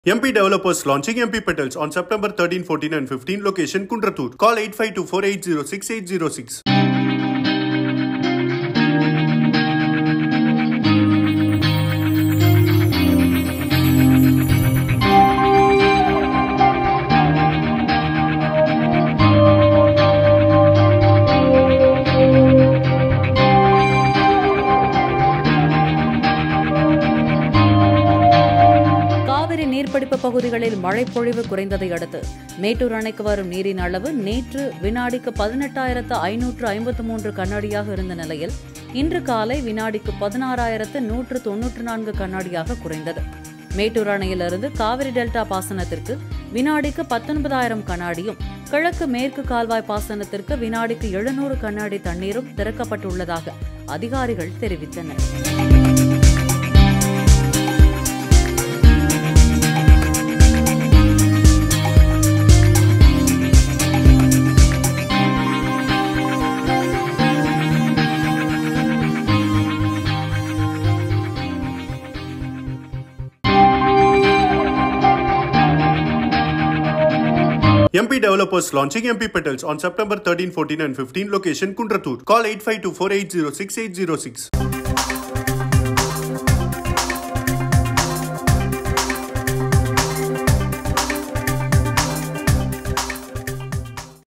MP developers launching MP Petals on September 13, 14 and 15 location Kundratur. Call 8524806806. Kaveri நீர்பிடிப்பு பகுதிகளில் மழைப்பொழிவு குறைந்ததை அடுத்து மேட்டூர் அணைக்கு வரும் நீரின் அளவு நேற்று வினாடிக்கு பதினெட்டாயிரத்து ஐநூற்று ஐம்பத்து மூன்று கண்ணாடியாக இருந்த நிலையில் இன்று காலை வினாடிக்கு பதினாறாயிரத்து நூற்று தொன்னூற்று நான்கு கண்ணாடியாக குறைந்தது மேட்டூர் அணையிலிருந்து காவிரி டெல்டா பாசனத்திற்கு வினாடிக்கு பத்தொன்பதாயிரம் கண்ணாடியும் கிழக்கு மேற்கு கால்வாய் பாசனத்திற்கு வினாடிக்கு எழுநூறு கண்ணாடி தண்ணீரும் திறக்கப்பட்டுள்ளதாக அதிகாரிகள் தெரிவித்தனர் MP developers launching MP Petals on September 13, 14 and 15 location Kundratur. Call 8524806806.